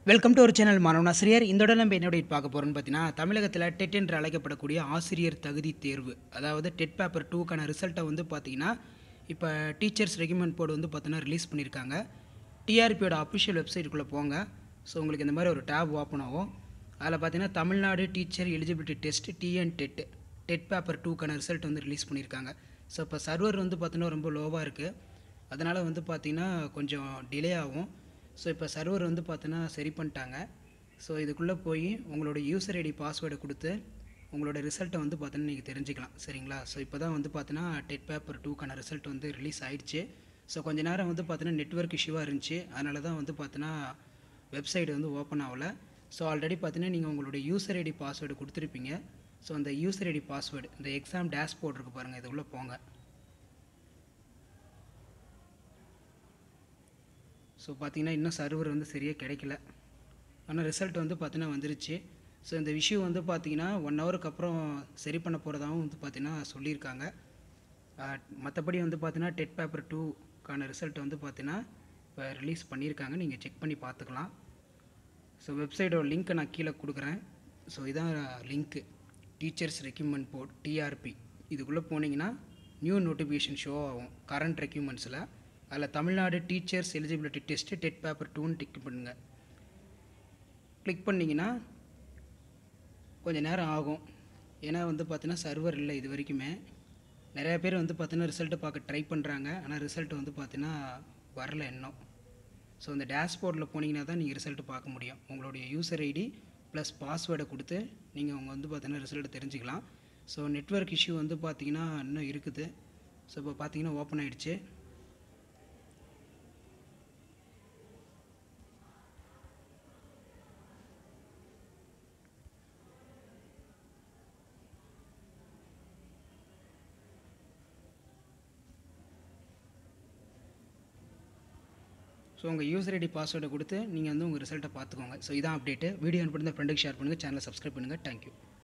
welcome to ஒரு channel மாணவன் ஆசிரியர் இந்த இடம் நம்ம என்னோட பார்க்க போகிறோம்னு பார்த்தீங்கன்னா தமிழகத்தில் டெட் என்று அழைக்கப்படக்கூடிய ஆசிரியர் தகுதி தேர்வு அதாவது டெட் பேப்பர் டூக்கான ரிசல்ட்டை வந்து பார்த்தீங்கன்னா இப்போ டீச்சர்ஸ் ரெகுமெண்ட் போர்டு வந்து பார்த்தீங்கன்னா ரிலீஸ் பண்ணியிருக்காங்க டிஆர்பியோட அஃபிஷியல் வெப்சைட்டுக்குள்ளே போங்க ஸோ உங்களுக்கு இந்த மாதிரி ஒரு டேப் ஓப்பன் ஆகும் அதில் பார்த்தீங்கன்னா Tamil Nadu teacher eligibility test TN TET TET paper டூக்கான ரிசல்ட் வந்து ரிலீஸ் பண்ணியிருக்காங்க ஸோ இப்போ சர்வர் வந்து பார்த்தீங்கன்னா ரொம்ப லோவாக இருக்குது அதனால் வந்து பார்த்தீங்கன்னா கொஞ்சம் டிலே ஆகும் ஸோ இப்போ சர்வர் வந்து பார்த்தீங்கன்னா சரி பண்ணிட்டாங்க ஸோ இதுக்குள்ளே போய் உங்களோட யூசர் ஐடி பாஸ்வேர்டை கொடுத்து உங்களோட ரிசல்ட்டை வந்து பார்த்தீங்கன்னா நீங்கள் தெரிஞ்சுக்கலாம் சரிங்களா ஸோ இப்போ தான் வந்து பார்த்தீங்கன்னா டெட் பேப்பர் டூக்கான ரிசல்ட் வந்து ரிலீஸ் ஆயிடுச்சு ஸோ கொஞ்ச நேரம் வந்து பார்த்தீங்கன்னா நெட்ஒர்க் இஷ்யூவாக இருந்துச்சு அதனால தான் வந்து பார்த்தீங்கன்னா வெப்சைட் வந்து ஓப்பன் ஆகலை ஸோ ஆல்ரெடி பார்த்தீங்கன்னா நீங்கள் உங்களுடைய யூசர் ஐடி பாஸ்வேர்டு கொடுத்துருப்பீங்க ஸோ அந்த யூசர் ஐடி பாஸ்வேர்டு இந்த எக்ஸாம் டேஷ்போர்ட் இருக்கு பாருங்கள் இது உள்ளே போங்க ஸோ பார்த்தீங்கன்னா இன்னும் சர்வர் வந்து சரியாக கிடைக்கல ஆனால் ரிசல்ட் வந்து பார்த்தீங்கன்னா வந்துருச்சு ஸோ இந்த விஷயம் வந்து பார்த்தீங்கன்னா ஒன் ஹவருக்கு அப்புறம் சரி பண்ண போகிறதாகவும் வந்து பார்த்தீங்கன்னா சொல்லியிருக்காங்க மற்றபடி வந்து பார்த்தீங்கன்னா டெட் பேப்பர் டூக்கான ரிசல்ட் வந்து பார்த்தீங்கன்னா இப்போ ரிலீஸ் பண்ணியிருக்காங்க நீங்கள் செக் பண்ணி பார்த்துக்கலாம் ஸோ வெப்சைட்டோட லிங்க்கை நான் கீழே கொடுக்குறேன் ஸோ இதான் லிங்க்கு டீச்சர்ஸ் ரெக்யூப்மெண்ட் போர்ட் டிஆர்பி இதுக்குள்ளே போனீங்கன்னா நியூ நோட்டிஃபிகேஷன் ஷோ ஆகும் கரண்ட் ரெக்யூப்மெண்ட்ஸில் அதில் Tamil Nadu teachers eligibility test TET paper டூன்னு டிக் பண்ணுங்கள் கிளிக் பண்ணிங்கன்னா கொஞ்சம் நேரம் ஆகும் ஏன்னா வந்து பார்த்தீங்கன்னா சர்வர் இல்லை இது வரைக்குமே நிறைய பேர் வந்து பார்த்தீங்கன்னா ரிசல்ட்டு பார்க்க ட்ரை பண்ணுறாங்க ஆனால் ரிசல்ட் வந்து பார்த்தீங்கன்னா வரல இன்னும் ஸோ இந்த டேஷ்போர்டில் போனீங்கன்னா தான் நீங்கள் ரிசல்ட் பார்க்க முடியும் உங்களுடைய யூசர் ஐடி ப்ளஸ் பாஸ்வேர்டை கொடுத்து நீங்கள் அவங்க வந்து பார்த்தீங்கன்னா ரிசல்ட் தெரிஞ்சுக்கலாம் ஸோ நெட்ஒர்க் இஷ்யூ வந்து பார்த்தீங்கன்னா இன்னும் இருக்குது ஸோ இப்போ பார்த்தீங்கன்னா ஓப்பன் ஆகிடுச்சு ஸோ உங்கள் யூசர் ஐடி பாஸ்வேர்டை கொடுத்து நீங்கள் வந்து உங்கள் ரிசல்ட்டை பார்த்துக்கோங்க ஸோ இதான் அப்டேட்டு வீடியோ அனுப்பிட்டு ஃப்ரெண்டுக்கு ஷேர் பண்ணுங்கள் சேனலை சப்ஸ்கிரைப் பண்ணுங்கள் தேங்க்யூ